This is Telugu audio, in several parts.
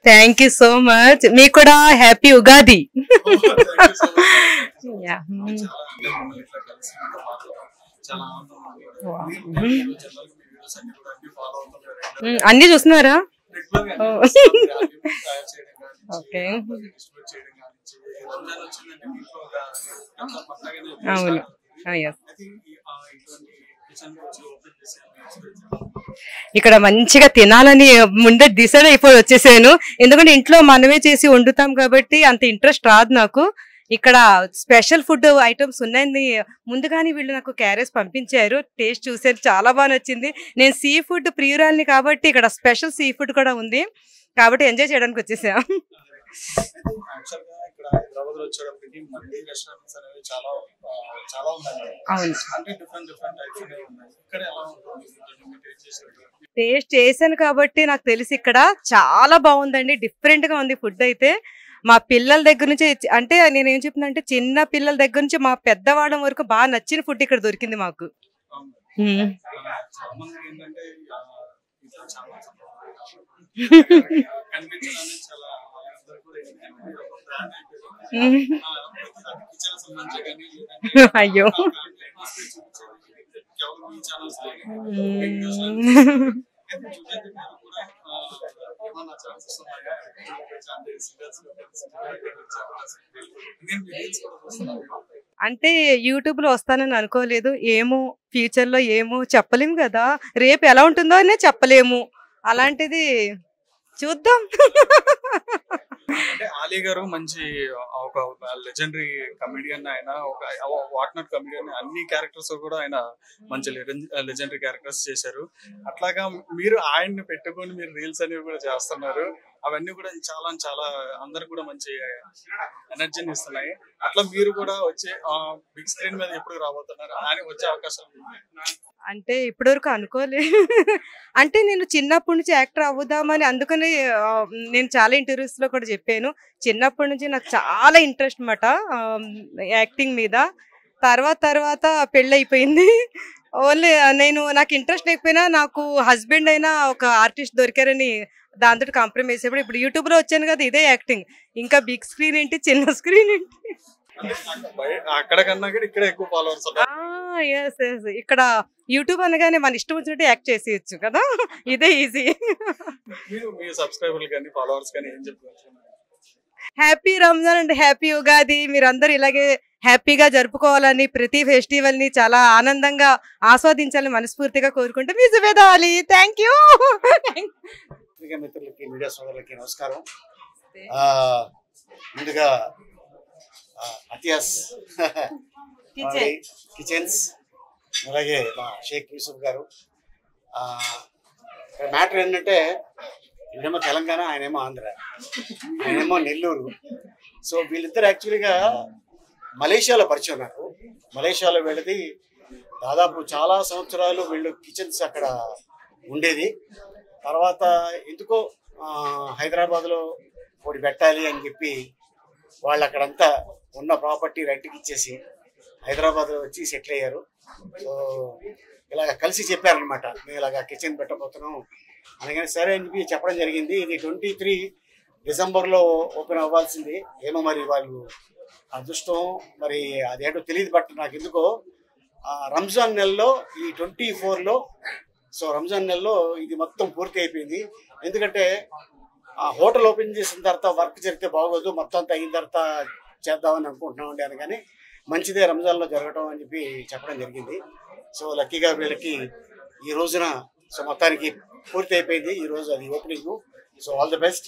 థ్యాంక్ యూ సో మచ్ మీకు కూడా హ్యాపీ ఉగాది Yeah. Mm, అన్ని చూస్తున్నారా ఓకే అవును yes. ఇక్కడ మంచిగా తినాలని ముందే డిసైడ్ అయిపోయి వచ్చేసాను ఎందుకంటే ఇంట్లో మనమే చేసి వండుతాం కాబట్టి అంత ఇంట్రెస్ట్ రాదు నాకు ఇక్కడ స్పెషల్ ఫుడ్ ఐటమ్స్ ఉన్నాయని ముందుగానే వీళ్ళు నాకు క్యారేజ్ పంపించారు టేస్ట్ చూసారు చాలా బాగా నచ్చింది నేను సీ ఫుడ్ ప్రియురాల్ని కాబట్టి ఇక్కడ స్పెషల్ సీ ఫుడ్ కూడా ఉంది కాబట్టి ఎంజాయ్ చేయడానికి వచ్చేసా యాక్చువల్ గా ఇక్కడ హైదరాబాద్ లో వచ్చేటప్పటికి మండీ రెస్టారెంట్స్ అనేవి చాలా ఆ, చాలా ఉన్నాయి అవును అంటే డిఫరెంట్ డిఫరెంట్ టైప్స్ అనేవి ఉన్నాయి ఇక్కడ ఎలా ఉంటుంది మీరు టేస్ట్ చేసేటప్పుడు టేస్ట్ చేశాను కాబట్టి నాకు తెలిసి ఇక్కడ చాలా బాగుందండి డిఫరెంట్ గా ఉంది ఫుడ్ అయితే మా పిల్లల దగ్గర నుంచి అంటే నేను ఏం చెప్తున్నా అంటే చిన్న పిల్లల దగ్గర నుంచి మా పెద్దవాళ్ళం వరకు బాగా నచ్చిన ఫుడ్ ఇక్కడ దొరికింది మాకు మ్మ్. చాలా మంది ఏంటంటే ఆ, ఇట్లా చాలా కనిపించడానికి చాలా అందరూ కూడా ఏంటంటే ఒక brand అయిపోయింది. మ్మ్. ఆ, అది కిచెన్ సంబంధించి కానీ లేదంటే అయ్యో కేవలం ఈ ఛానల్స్ మ్మ్. చూడండి మీరు కూడా ఆ, ఏమన్నా ఛాన్సెస్ ఉన్నాయా అంటే singles లో కలిసి ఇండియన్ videos కూడా చూస్తున్నారు అంటే యూట్యూబ్ లో వస్తానని అనుకోలేదు ఏమో ఫ్యూచర్ లో ఏమో చెప్పలేము కదా రేపు ఎలా ఉంటుందో అనే చెప్పలేము అలాంటిది చూద్దాం అంటే ఆలీ గారు మంచి ఒక లెజెండరీ కమెడియన్ ఆయన ఒక వాట్నాట్ కమెడియన్ అన్ని క్యారెక్టర్స్ కూడా ఆయన మంచి లెజెండరీ క్యారెక్టర్స్ చేశారు అట్లాగా మీరు ఆయన్ని పెట్టుకొని మీరు రీల్స్ అనేవి కూడా చేస్తున్నారు అవన్నీ కూడా చాలా చాలా అందరు కూడా మంచి ఎనర్జీని ఇస్తున్నాయి అట్లా మీరు కూడా వచ్చే బిగ్ స్క్రీన్ మీద ఎప్పుడు రాబోతున్నారు ఆయన వచ్చే అవకాశం ఉంది. అంటే ఇప్పటివరకు అనుకోలే అంటే నేను చిన్నప్పటి నుంచి యాక్టర్ అవుదామని అందుకని ఆ, నేను చాలా ఇంటర్వ్యూస్ లో కూడా చెప్పాను చిన్నప్పటి నుంచి నాకు చాలా ఇంట్రెస్ట్ అనమాట యాక్టింగ్ మీద తర్వాత తర్వాత పెళ్ళి అయిపోయింది ఓన్లీ నేను నాకు ఇంట్రెస్ట్ లేకపోయినా నాకు హస్బెండ్ అయినా ఒక ఆర్టిస్ట్ దొరికారని దాంతో కాంప్రమైజ్ అయిపోయి ఇప్పుడు యూట్యూబ్ లో వచ్చాను కదా ఇదే యాక్టింగ్ ఇంకా బిగ్ స్క్రీన్ ఏంటి చిన్న స్క్రీన్ ఏంటి అంటే బయ- అక్కడ కన్నా కూడా ఇక్కడ ఎక్కువ ఫాలోవర్స్ ఉన్నారు ఎస్ ఎస్ ఇక్కడ యూట్యూబ్ అనగానే మన ఇష్టం వచ్చినట్టు యాక్ట్ చేసేయచ్చు కదా ఇదే ఈజీ మీరు మీ సబ్స్క్రైబర్లు కానీ ఫాలోవర్స్ కానీ ఏం చెప్తారు happy Ramzan and happy Ugadi మీరందరూ ఇలాగే హ్యాపీగా జరుపుకోవాలని ప్రతి ఫెస్టివల్ ని చాలా ఆనందంగా ఆస్వాదించాలని మనస్ఫూర్తిగా కోరుకుంటే మీ జుబేదా అలీ థ్యాంక్ యూ పత్రికా మిత్రులకి మీడియా సోదరులకి నమస్కారం ఆ, ముందుగా ఆ, అతియాస్ వాళ్ళ కిచెన్స్ అలాగే మా షేక్ యూసుఫ్ గారు ఆ, ఇక్కడ మ్యాటర్ ఏంటంటే ఈయనేమో తెలంగాణ ఆయనేమో ఆంధ్ర ఆయనేమో నెల్లూరు సో వీళ్ళిద్దరు యాక్చువల్గా మలేషియాలో పరిచయం నాకు మలేషియాలో వెళ్ళి దాదాపు చాలా సంవత్సరాలు వీళ్ళు కిచెన్స్ అక్కడ ఉండేది తర్వాత ఎందుకో ఆ, హైదరాబాద్లో ఒకటి పెట్టాలి అని చెప్పి వాళ్ళు అక్కడంతా ఉన్న ప్రాపర్టీ రెంట్కి ఇచ్చేసి హైదరాబాద్ వచ్చి సెటిల్ అయ్యారు సో ఇలాగ కలిసి చెప్పారనమాట మేము ఇలాగ కిచెన్ పెట్టబోతున్నాం అనగానే సరే అని చెప్పి చెప్పడం జరిగింది ఇది ట్వంటీ త్రీ డిసెంబర్లో ఓపెన్ అవ్వాల్సింది ఏమో మరి వాళ్ళు అదృష్టం మరి అదేంటో తెలియదు బట్ నాకు ఎందుకో ఆ రంజాన్ నెలలో ఈ ట్వంటీ ఫోర్లో సో రంజాన్ నెలలో ఇది మొత్తం పూర్తి అయిపోయింది ఎందుకంటే ఆ హోటల్ ఓపెన్ చేసిన తర్వాత వర్క్ జరిగితే బాగోదు మొత్తం అంతా అయిన తర్వాత చేద్దామని అనుకుంటున్నామండి అని కానీ మంచిదే రంజాన్లో జరగటం అని చెప్పి చెప్పడం జరిగింది సో లక్కీగా వీళ్ళకి ఈ రోజున సో మొత్తానికి పూర్తి అయిపోయింది ఈ రోజు అది opening so all the best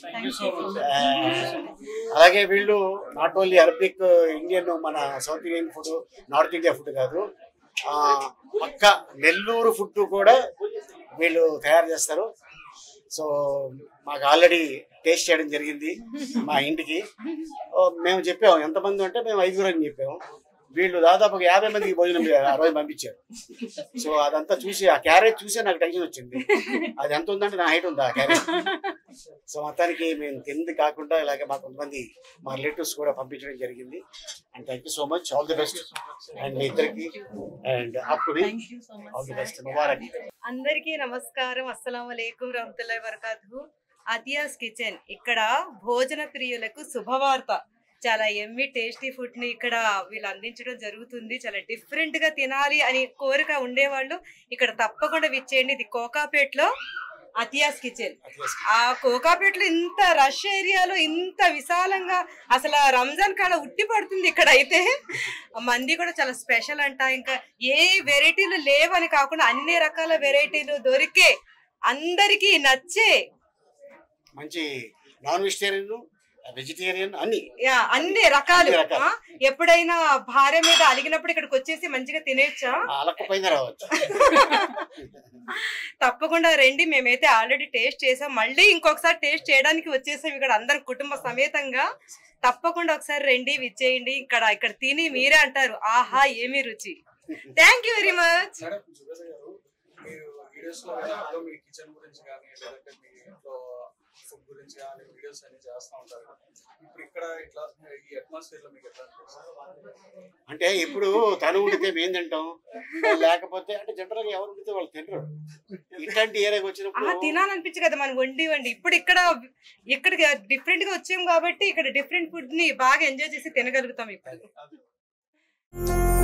అలాగే వీళ్ళు నాట్ ఓన్లీ అరబిక్ ఇండియన్ మన south Indian food north India food కాదు ఆ, పక్క నెల్లూరు ఫుడ్ కూడా వీళ్ళు తయారు చేస్తారు సో మాకు ఆల్రెడీ టేస్ట్ చేయడం జరిగింది మా ఇంటికి ఓ, మేము చెప్పాము ఎంతమంది అంటే మేము ఐదుగురు అని చెప్పాము వీళ్ళు దాదాపు ఒక యాభై మందికి భోజనం అరవై పంపించారు సో అదంతా చూసి ఆ క్యారేజ్ చూసే నాకు టెన్షన్ వచ్చింది అది ఎంత ఉందంటే నా హైట్ ఉంది ఆ క్యారేజ్ సో మొత్తానికి మేము తింది కాకుండా ఇలాగే మా కొంతమంది మా రిలేటివ్స్ కూడా పంపించడం జరిగింది and thank you so much all the best and మీ ఇద్దరికి and up to all the best ముబారక్ అందరికీ నమస్కారం అస్సలం అయికం రహమతుల్లాhi వరకాతు అతియాస్ కిచెన్ ఇక్కడ భోజన ప్రియులకు శుభవార్త చాలా ఎమ్మి టేస్టీ ఫుడ్ ని ఇక్కడ వీళ్ళు అందించడం జరుగుతుంది చాలా డిఫరెంట్ గా తినాలి అని కోరిక ఉండేవాళ్ళు ఇక్కడ తప్పకుండా విచ్చేయండి ఇది కోకాపేట్లో అతియాస్ కిచెన్ ఆ కోకాపేటలో ఇంత రష్ ఏరియాలో ఇంత విశాలంగా అసలు ఆ రంజాన్ కాడ ఉట్టి పడుతుంది ఇక్కడ అయితే మంది కూడా చాలా స్పెషల్ అంట ఇంకా ఏ వెరైటీలు లేవని కాకుండా అన్ని రకాల వెరైటీలు దొరికే అందరికీ నచ్చే మంచి నాన్ వెజిటేరియన్ వెజిటేరియన్ అన్ని యా అన్ని రకాలు అన్ని రకాలు. ఆ, ఎప్పుడైనా భార్య మీద అలిగినప్పుడు ఇక్కడికి వచ్చేసి మంచిగా తినేయచ్చా అలకపోయిన రావచ్చు తప్పకుండా రండి మేమైతే ఆల్రెడీ టేస్ట్ చేసాం మళ్ళీ ఇంకొకసారి టేస్ట్ చేయడానికి వచ్చేసాం ఇక్కడ అందరం కుటుంబ సమేతంగా తప్పకుండా ఒకసారి రండి విచ్చేయండి ఇక్కడ ఇక్కడ తిని మీరే అంటారు ఆహా ఏమి రుచి thank you very much madam Suresh garu మీరు వీడియోస్ లో విన్నప్పుడు మీ కిచెన్ గురించి కానీ లేదంటే మీ ఇంట్లో ఫుడ్ గురించి కానీ వీడియోస్ అన్ని చేస్తూ ఉంటారు ఇప్పుడు ఇక్కడ ఇట్లా ఈ అట్మాస్ఫియర్ లో మీకు ఎట్లా అనిపిస్తుంది అంటే ఇప్పుడు తను ఉండితే మేము తింటాం లేకపోతే అంటే జనరల్ ఎవరు ఉండితే వాళ్ళు తినరు ఇట్లాంటి ఏరియాకి ఆహా వచ్చినప్పుడు తినాలనిపించు కదా మనం వండి వండి ఇప్పుడు ఇక్కడ ఇక్కడ డిఫరెంట్ గా వచ్చాం కాబట్టి ఇక్కడ డిఫరెంట్ ఫుడ్ ని బాగా ఎంజాయ్ చేసి తినగలుగుతాం ఇప్పుడు